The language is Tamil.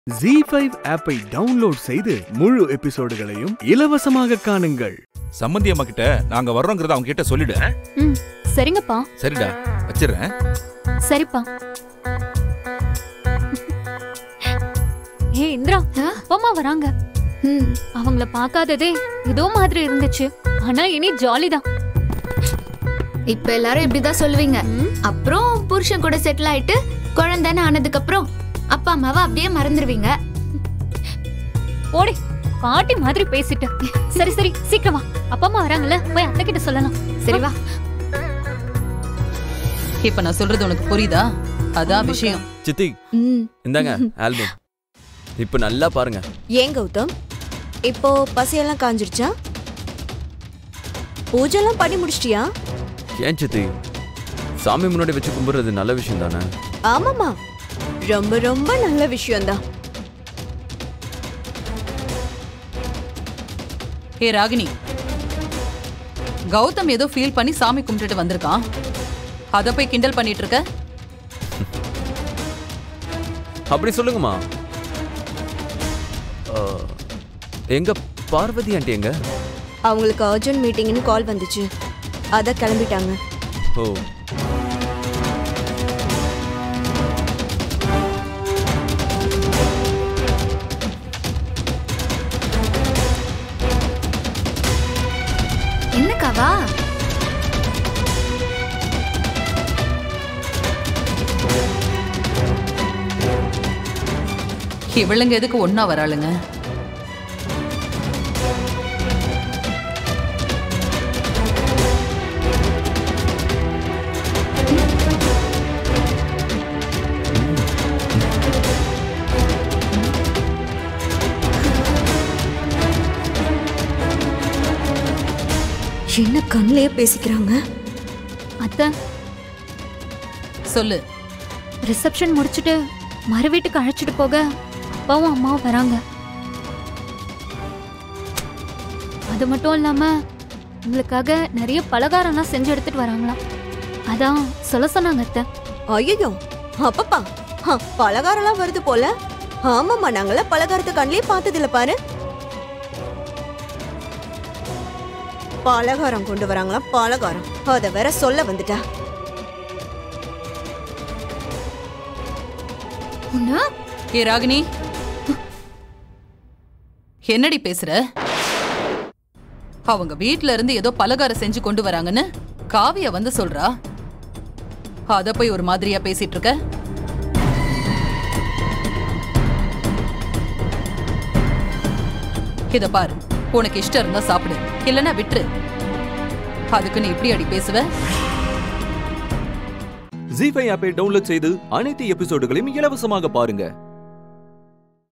ஜி ஃபைவ் ஆப்பை டவுன்லோட் செய்து முழு எபிசோடுகளையும் இலவசமாக காணுங்கள் சம்மந்தி அம்மா கிட்ட நாங்க வர்றோங்கிறத அவங்க கிட்ட சொல்லிடு ம் சரிங்கப்பா சரிடா வச்சிடுறேன் சரிப்பா ஏ இந்திரா அப்பா வராங்க ம் அவங்கள பார்க்காததே ஏதோ மாதிரி இருந்துச்சு ஆனா இனி ஜாலிதான் இப்ப எல்லாரும் இப்படிதான் சொல்லுவீங்க அப்புறம் புருஷன் கூட செட்டில் ஆயிட்டு குழந்தைன்னு ஆனதுக்கு அப்புறம் அப்பா அம்மாவை அப்படியே மறந்துடுவீங்க ஓடி பாட்டி மாதிரி பேசிட்டு சரி சரி சீக்கிரம் வா அப்பா அம்மா வராங்கல்ல போய் அத்தை கிட்ட சொல்லலாம் சரி வா இப்ப நான் சொல்றது உனக்கு புரியுதா அதான் விஷயம் சித்தி ம் இந்தாங்க ஆல்பம் இப்ப நல்லா பாருங்க ஏன் கௌதம் இப்போ பசியெல்லாம் காஞ்சிருச்சா பூஜைலாம் பண்ணி முடிச்சிட்டியா ஏன் சித்தி சாமி முன்னாடி வச்சு கும்பிடுறது நல்ல விஷயம் தானே ஆமாமா ரொம்ப ரொம்ப நல்ல விஷயம்தான் ஏ ராகினி கௌதம் ஏதோ ஃபீல் பண்ணி சாமி கும்பிட்டுட்டு வந்திருக்கான் அத போய் கிண்டல் பண்ணிட்டு இருக்க அப்படி சொல்லுங்கம்மா ஆ, எங்க பார்வதி ஆண்டி எங்க அவங்களுக்கு அர்ஜென்ட் மீட்டிங்னு கால் வந்துச்சு அத கிளம்பிட்டாங்க ஓ என்னக்காவா இவளுங்க எதுக்கு ஒன்னா வராளுங்க என்ன கண்ணிலேயே பேசிக்கிறாங்க அத்தை சொல்லு ரிசப்ஷன் முடிச்சிட்டு மறு வீட்டுக்கு அழைச்சிட்டு போக அப்பாவும் அம்மாவும் வராங்க அது மட்டும் இல்லாம உங்களுக்காக நிறைய பலகாரம்லாம் செஞ்சு எடுத்துட்டு வராங்களாம் அதான் சொல்ல சொன்னாங்க அத்தை ஐயோ அப்பப்பா ஹ, பலகாரம்லாம் வருது போல ஆமாம்மா நாங்கள பலகாரத்தை கண்ணிலே பார்த்ததில்ல பாரு பலகாரம் கொண்டு வராங்களா பலகாரம் அத வேற சொல்ல வந்துட்டா உன்ன ஏ ராகினி என்னடி பேசுற அவங்க வீட்ல இருந்து ஏதோ பலகாரம் செஞ்சு கொண்டு வராங்கன்னு காவியா வந்து சொல்றா அத போய் ஒரு மாதிரியா பேசிட்டு இருக்க இத பாரு உனக்கு இஷ்டம் இருந்தா சாப்பிடு இல்லனா விட்டுரு அதுக்கு நீ இப்படி அடி பேசுவ ஜி ஃபைவ் ஆப்பை டவுன்லோட் செய்து அனைத்து எபிசோடுகளையும் இலவசமாக பாருங்க